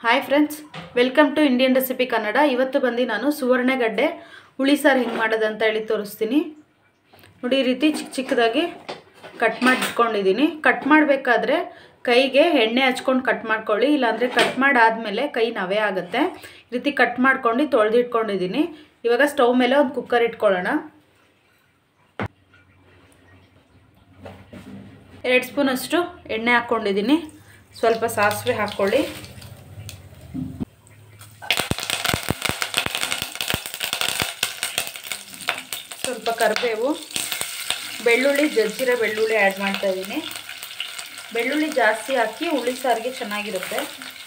hi friends welcome to Indian recipe Kannada ಇವತ್ತು ಬಂದು ನಾನು ಸುವರ್ಣಗಡ್ಡೆ ಹುಳಿ ಸಾರು ಹೆಂಗೆ ಮಾಡೋದಂತ ಹೇಳಿ ತೋರಿಸ್ತೀನಿ ನೋಡಿ ಈ ರೀತಿ ಚಿಕ್ಕ ಚಿಕ್ಕದಾಗಿ ಕಟ್ ಮಾಡಿ ಇಟ್ಕೊಂಡಿದ್ದೀನಿ ಕಟ್ ಮಾಡಬೇಕಾದ್ರೆ ಕೈಗೆ ಎಣ್ಣೆ ಹಚ್ಕೊಂಡು ಕಟ್ ಮಾಡ್ಕೊಳ್ಳಿ ಇಲ್ಲಾಂದರೆ ಕಟ್ ಮಾಡಾದಮೇಲೆ ಕೈ ನವೆ ಆಗುತ್ತೆ ಈ ರೀತಿ ಕಟ್ ಮಾಡ್ಕೊಂಡು ತೊಳೆದಿಟ್ಕೊಂಡಿದ್ದೀನಿ ಇವಾಗ ಸ್ಟವ್ ಮೇಲೆ ಒಂದು ಕುಕ್ಕರ್ ಇಟ್ಕೊಳ್ಳೋಣ ಎರಡು ಸ್ಪೂನಷ್ಟು ಎಣ್ಣೆ ಹಾಕ್ಕೊಂಡಿದ್ದೀನಿ ಸ್ವಲ್ಪ ಸಾಸಿವೆ ಹಾಕ್ಕೊಳ್ಳಿ ಸ್ವಲ್ಪ ಕರಿಬೇವು ಬೆಳ್ಳುಳ್ಳಿ ಜಜ್ಜಿರೋ ಬೆಳ್ಳುಳ್ಳಿ ಆ್ಯಡ್ ಮಾಡ್ತಾ ಇದ್ದೀನಿ ಬೆಳ್ಳುಳ್ಳಿ ಜಾಸ್ತಿ ಹಾಕಿ ಹುಳಿ ಸಾರಿಗೆ ಚೆನ್ನಾಗಿರುತ್ತೆ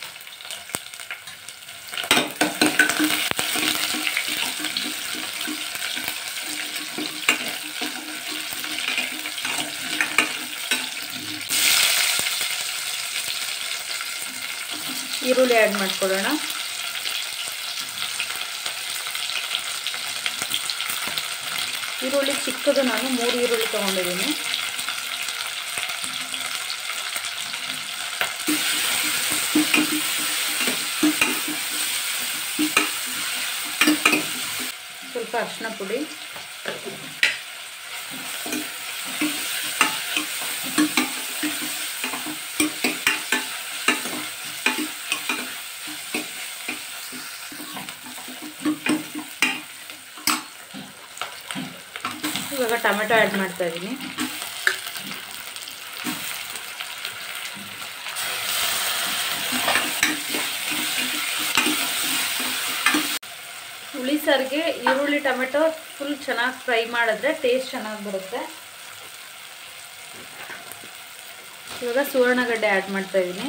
ಈರುಳ್ಳಿ ಆ್ಯಡ್ ಮಾಡ್ಕೊಳ್ಳೋಣ ಈರುಳ್ಳಿ ಚಿಕ್ಕದು ನಾನು ಮೂರು ಈರುಳ್ಳಿ ತೊಗೊಂಡಿದ್ದೀನಿ ಸ್ವಲ್ಪ ಅರಿಶಿನ ಪುಡಿ ಇವಾಗ ಟೊಮೆಟೊ ಆ್ಯಡ್ ಮಾಡ್ತಾ ಇದ್ದೀನಿ ಹುಳಿ ಸಾರಿಗೆ ಈರುಳ್ಳಿ ಟೊಮೆಟೊ ಫುಲ್ ಚೆನ್ನಾಗಿ ಫ್ರೈ ಮಾಡಿದ್ರೆ ಟೇಸ್ಟ್ ಚೆನ್ನಾಗಿ ಬರುತ್ತೆ ಇವಾಗ ಸುವರ್ಣಗಡ್ಡೆ ಆ್ಯಡ್ ಮಾಡ್ತಾ ಇದ್ದೀನಿ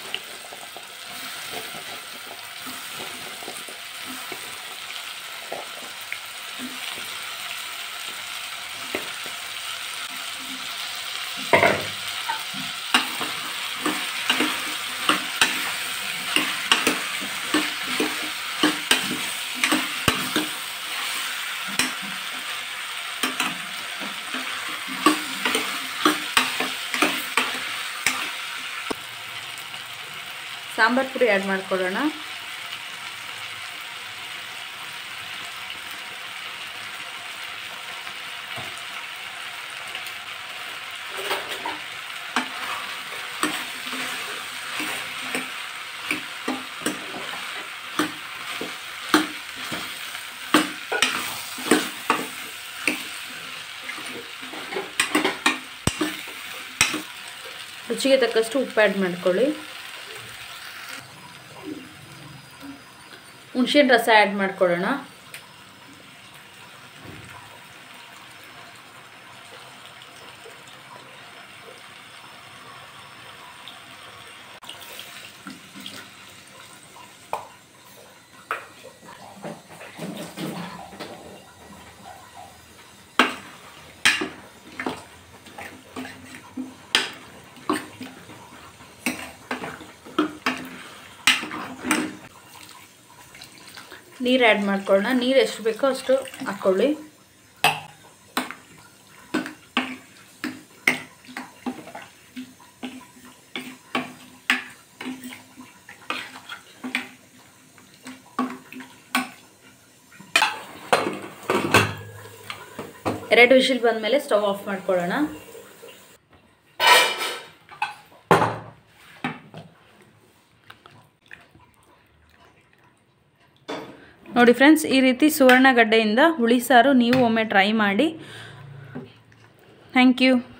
ಸಾಂಬಾರು ಪುಡಿ ಆ್ಯಡ್ ಮಾಡ್ಕೊಳ್ಳೋಣ ರುಚಿಗೆ ತಕ್ಕಷ್ಟು ಉಪ್ಪು ಆ್ಯಡ್ ಮಾಡ್ಕೊಳ್ಳಿ ಹುಣ್ಸೆಹಣ್ಣು ರಸ ಆ್ಯಡ್ ಮಾಡ್ಕೊಳ್ಳೋಣ ನೀರು ಆ್ಯಡ್ ಮಾಡ್ಕೊಳ್ಳೋಣ ನೀರು ಎಷ್ಟು ಬೇಕೋ ಅಷ್ಟು ಹಾಕ್ಕೊಳ್ಳಿ ಎರಡು ವಿಷಿಲ್ ಬಂದಮೇಲೆ ಸ್ಟವ್ ಆಫ್ ಮಾಡ್ಕೊಳ್ಳೋಣ ನೋಡಿ ಫ್ರೆಂಡ್ಸ್ ಈ ರೀತಿ ಸುವರ್ಣಗಡ್ಡೆಯಿಂದ ಹುಳಿ ಸಾರು ನೀವು ಒಮ್ಮೆ ಟ್ರೈ ಮಾಡಿ ಥ್ಯಾಂಕ್ ಯು